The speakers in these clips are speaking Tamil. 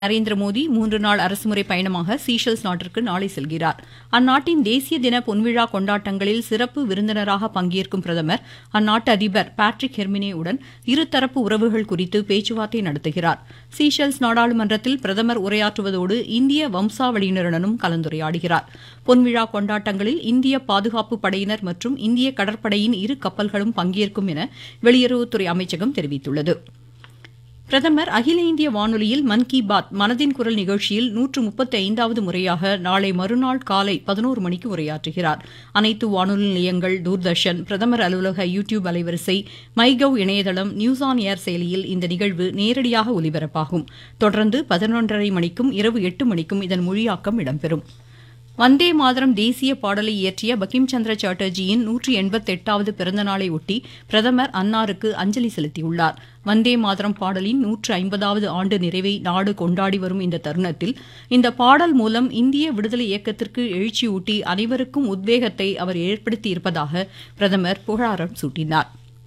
நரேந்திர மோடி மூன்று நாள் அரசுமுறை பயணமாக சீஷெல்ஸ் நாட்டிற்கு நாளை செல்கிறார் அந்நாட்டின் தேசிய தின பொன்விழா கொண்டாட்டங்களில் சிறப்பு விருந்தினராக பங்கேற்கும் பிரதமர் அந்நாட்டு அதிபர் பேட்ரிக் ஹெர்மினே உடன் இருதரப்பு உறவுகள் குறித்து பேச்சுவார்த்தை நடத்துகிறார் சீஷெல்ஸ் நாடாளுமன்றத்தில் பிரதமர் உரையாற்றுவதோடு இந்திய வம்சாவளியினருடனும் கலந்துரையாடுகிறார் பொன்விழா கொண்டாட்டங்களில் இந்திய பாதுகாப்பு படையினர் மற்றும் இந்திய கடற்படையின் இரு கப்பல்களும் பங்கேற்கும் என வெளியுறவுத்துறை அமைச்சகம் தெரிவித்துள்ளது பிரதமர் அகில இந்திய வானொலியில் மன் கி பாத் மனதின் குரல் நிகழ்ச்சியில் நூற்று முப்பத்தி ஐந்தாவது முறையாக நாளை மறுநாள் காலை பதினோரு மணிக்கு உரையாற்றுகிறார் அனைத்து வானொலி நிலையங்கள் தூர்தர்ஷன் பிரதமர் அலுவலக யூ டியூப் அலைவரிசை மைகவ் இணையதளம் நியூஸ் ஆன் ஏர் செயலியில் இந்த நிகழ்வு நேரடியாக ஒலிபரப்பாகும் தொடர்ந்து பதினொன்றரை மணிக்கும் இரவு எட்டு மணிக்கும் இதன் மொழியாக்கம் இடம்பெறும் வந்தே மாதரம் தேசிய பாடலை இயற்றிய பகிம் சந்திர சாட்டர்ஜியின் நூற்றி எண்பத்தெட்டாவது பிறந்தநாளை ஒட்டி பிரதமர் அன்னாருக்கு அஞ்சலி செலுத்தியுள்ளார் வந்தே மாதரம் பாடலின் நூற்று ஐம்பதாவது ஆண்டு நிறைவை நாடு கொண்டாடி வரும் இந்த தருணத்தில் இந்த பாடல் மூலம் இந்திய விடுதலை இயக்கத்திற்கு எழுச்சியூட்டி அனைவருக்கும் உத்வேகத்தை அவர் ஏற்படுத்தியிருப்பதாக பிரதமர் புகழாரம் சூட்டினார்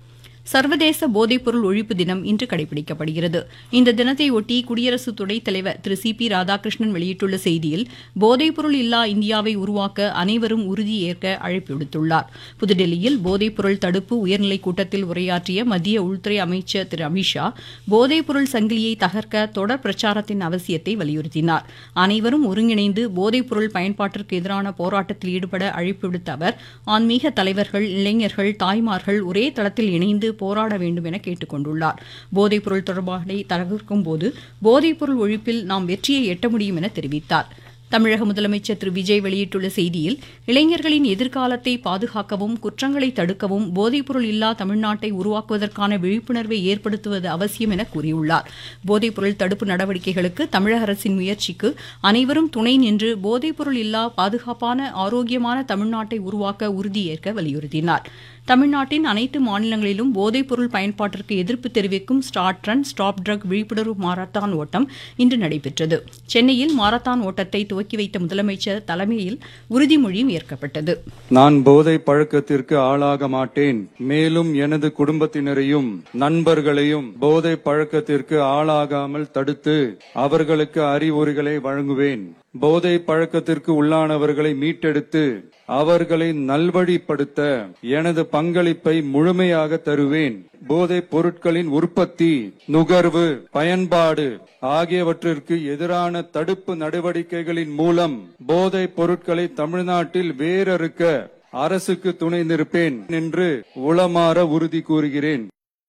சர்வதேச போதைப்பொருள் ஒழிப்பு தினம் இன்று கடைபிடிக்கப்படுகிறது இந்த தினத்தையொட்டி குடியரசு துணைத் தலைவர் திரு சி பி ராதாகிருஷ்ணன் வெளியிட்டுள்ள செய்தியில் போதைப்பொருள் இல்லா இந்தியாவை உருவாக்க அனைவரும் உறுதி ஏற்க அழைப்பு விடுத்துள்ளார் புதுடெல்லியில் போதைப்பொருள் தடுப்பு உயர்நிலைக் கூட்டத்தில் உரையாற்றிய மத்திய உள்துறை அமைச்சர் திரு அமித்ஷா போதைப்பொருள் சங்கிலியை தகர்க்க தொடர் பிரச்சாரத்தின் அவசியத்தை வலியுறுத்தினார் அனைவரும் ஒருங்கிணைந்து போதைப்பொருள் பயன்பாட்டிற்கு எதிரான போராட்டத்தில் ஈடுபட அழைப்பு விடுத்த அவர் ஆன்மீக தலைவர்கள் இளைஞர்கள் தாய்மார்கள் ஒரே தளத்தில் இணைந்து போராட வேண்டும் என கேட்டுக் கொண்டுள்ளார் போதைப்பொருள் தொடர்பாடலை தகர்க்கும் போது போதைப்பொருள் ஒழிப்பில் நாம் வெற்றியை எட்ட முடியும் என தெரிவித்தார் தமிழக முதலமைச்சர் திரு விஜய் வெளியிட்டுள்ள செய்தியில் இளைஞர்களின் எதிர்காலத்தை பாதுகாக்கவும் குற்றங்களை தடுக்கவும் போதைப்பொருள் இல்லா தமிழ்நாட்டை உருவாக்குவதற்கான விழிப்புணர்வை ஏற்படுத்துவது அவசியம் என கூறியுள்ளார் போதைப்பொருள் தடுப்பு நடவடிக்கைகளுக்கு தமிழக அரசின் முயற்சிக்கு அனைவரும் துணை நின்று போதைப்பொருள் இல்லா பாதுகாப்பான ஆரோக்கியமான தமிழ்நாட்டை உருவாக்க உறுதியேற்க வலியுறுத்தினார் தமிழ்நாட்டின் அனைத்து மாநிலங்களிலும் போதைப்பொருள் பயன்பாட்டிற்கு எதிர்ப்பு தெரிவிக்கும் ஸ்டார்ட் ரன் ஸ்டாப் ட்ரக் விழிப்புணர்வு மாரத்தான் ஓட்டம் இன்று நடைபெற்றது சென்னையில் மாரத்தான் ஓட்டத்தை துவக்கி வைத்த முதலமைச்சர் தலைமையில் உறுதிமொழியும் ஏற்கப்பட்டது நான் போதை பழக்கத்திற்கு ஆளாக மாட்டேன் மேலும் எனது குடும்பத்தினரையும் நண்பர்களையும் போதை பழக்கத்திற்கு ஆளாகாமல் தடுத்து அவர்களுக்கு அறிவுரைகளை வழங்குவேன் போதை பழக்கத்திற்கு உள்ளானவர்களை மீட்டெடுத்து அவர்களை நல்வழிப்படுத்த எனது பங்களிப்பை முழுமையாக தருவேன் போதைப் பொருட்களின் உற்பத்தி நுகர்வு பயன்பாடு ஆகியவற்றிற்கு எதிரான தடுப்பு நடவடிக்கைகளின் மூலம் போதைப் பொருட்களை தமிழ்நாட்டில் வேரறுக்க அரசுக்கு துணை நிற்பேன் என்று உளமாற உறுதி கூறுகிறேன்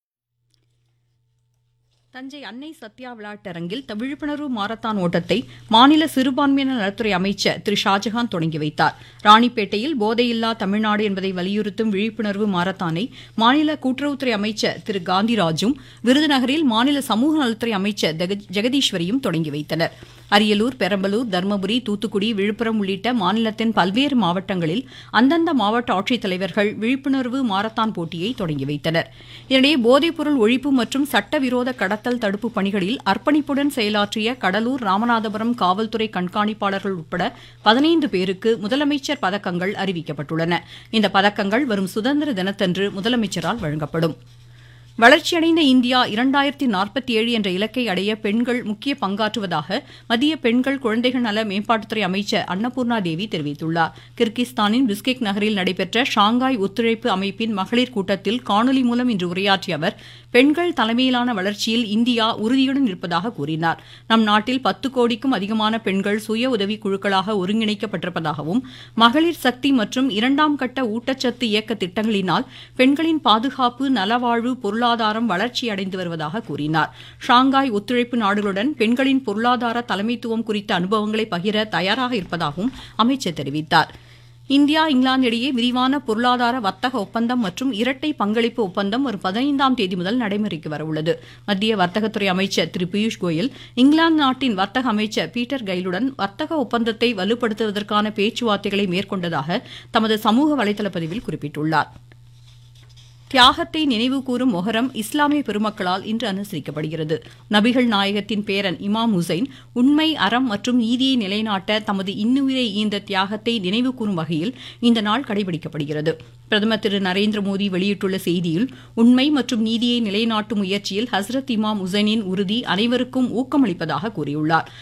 தஞ்சை அன்னை சத்யா விளையாட்டரங்கில் த- விழிப்புணர்வு மாரத்தான் ஓட்டத்தை மாநில சிறுபான்மையினர் நலத்துறை அமைச்சர் திரு ஷாஜகான் தொடங்கி வைத்தார் ராணிப்பேட்டையில் போதையில்லா தமிழ்நாடு என்பதை வலியுறுத்தும் விழிப்புணர்வு மாரத்தானை மாநில கூட்டுறவுத்துறை அமைச்சர் திரு காந்திராஜும் விருதுநகரில் மாநில சமூக நலத்துறை அமைச்சர் ஜெக- ஜெகதீஸ்வரியும் தொடங்கி வைத்தனர் அரியலூர் பெரம்பலூர் தருமபுரி தூத்துக்குடி விழுப்புரம் உள்ளிட்ட மாநிலத்தின் பல்வேறு மாவட்டங்களில் அந்தந்த மாவட்ட ஆட்சித்தலைவர்கள் விழிப்புணர்வு மாரத்தான் போட்டியை தொடங்கி வைத்தனர் இதனிடையே போதைப்பொருள் ஒழிப்பு மற்றும் சட்டவிரோத கடத்தல் தடுப்பு பணிகளில் அர்ப்பணிப்புடன் செயலாற்றிய கடலூர் ராமநாதபுரம் காவல்துறை கண்காணிப்பாளர்கள் உட்பட பதினைந்து பேருக்கு முதலமைச்சர் பதக்கங்கள் அறிவிக்கப்பட்டுள்ளன இந்த பதக்கங்கள் வரும் சுதந்திர தினத்தன்று முதலமைச்சரால் வழங்கப்படும் வளர்ச்சியடைந்த இந்தியா இரண்டாயிரத்தி நாற்பத்தி ஏழு என்ற இலக்கை அடைய பெண்கள் முக்கிய பங்காற்றுவதாக மத்திய பெண்கள் குழந்தைகள் நல மேம்பாட்டுத்துறை அமைச்சர் அன்னபூர்ணா தேவி தெரிவித்துள்ளார் கிர்கிஸ்தானின் பிஸ்கெக் நகரில் நடைபெற்ற ஷாங்காய் ஒத்துழைப்பு அமைப்பின் மகளிர் கூட்டத்தில் காணொலி மூலம் இன்று உரையாற்றிய அவர் பெண்கள் தலைமையிலான வளர்ச்சியில் இந்தியா உறுதியுடன் இருப்பதாக கூறினார் நம் நாட்டில் பத்து கோடிக்கும் அதிகமான பெண்கள் சுய உதவி குழுக்களாக ஒருங்கிணைக்கப்பட்டிருப்பதாகவும் மகளிர் சக்தி மற்றும் இரண்டாம் கட்ட ஊட்டச்சத்து இயக்க திட்டங்களினால் பெண்களின் பாதுகாப்பு நலவாழ்வு பொருளாதாரம் வளர்ச்சி அடைந்து வருவதாக கூறினார் ஷாங்காய் ஒத்துழைப்பு நாடுகளுடன் பெண்களின் பொருளாதார தலைமைத்துவம் குறித்த அனுபவங்களை பகிர தயாராக இருப்பதாகவும் அமைச்சர் தெரிவித்தார் இந்தியா இங்கிலாந்து இடையே விரிவான பொருளாதார வர்த்தக ஒப்பந்தம் மற்றும் இரட்டை பங்களிப்பு ஒப்பந்தம் வரும் பதினைந்தாம் தேதி முதல் நடைமுறைக்கு வரவுள்ளது மத்திய வர்த்தகத்துறை அமைச்சர் திரு பியூஷ் கோயல் இங்கிலாந்து நாட்டின் வர்த்தக அமைச்சர் பீட்டர் கைலுடன் வர்த்தக ஒப்பந்தத்தை வலுப்படுத்துவதற்கான பேச்சுவார்த்தைகளை மேற்கொண்டதாக தமது சமூக வலைதள பதிவில் குறிப்பிட்டுள்ளார் தியாகத்தை நினைவு கூறும் மொஹரம் இஸ்லாமிய பெருமக்களால் இன்று அனுசரிக்கப்படுகிறது நபிகள் நாயகத்தின் பேரன் இமாம் ஹுசைன் உண்மை அறம் மற்றும் நீதியை நிலைநாட்ட தமது இன்னுயிரை ஈந்த தியாகத்தை நினைவு கூறும் வகையில் இந்த நாள் கடைபிடிக்கப்படுகிறது பிரதமர் திரு நரேந்திர மோடி வெளியிட்டுள்ள செய்தியில் உண்மை மற்றும் நீதியை நிலைநாட்டும் முயற்சியில் ஹஸ்ரத் இமாம் ஹுசைனின் உறுதி அனைவருக்கும் ஊக்கமளிப்பதாக கூறியுள்ளார்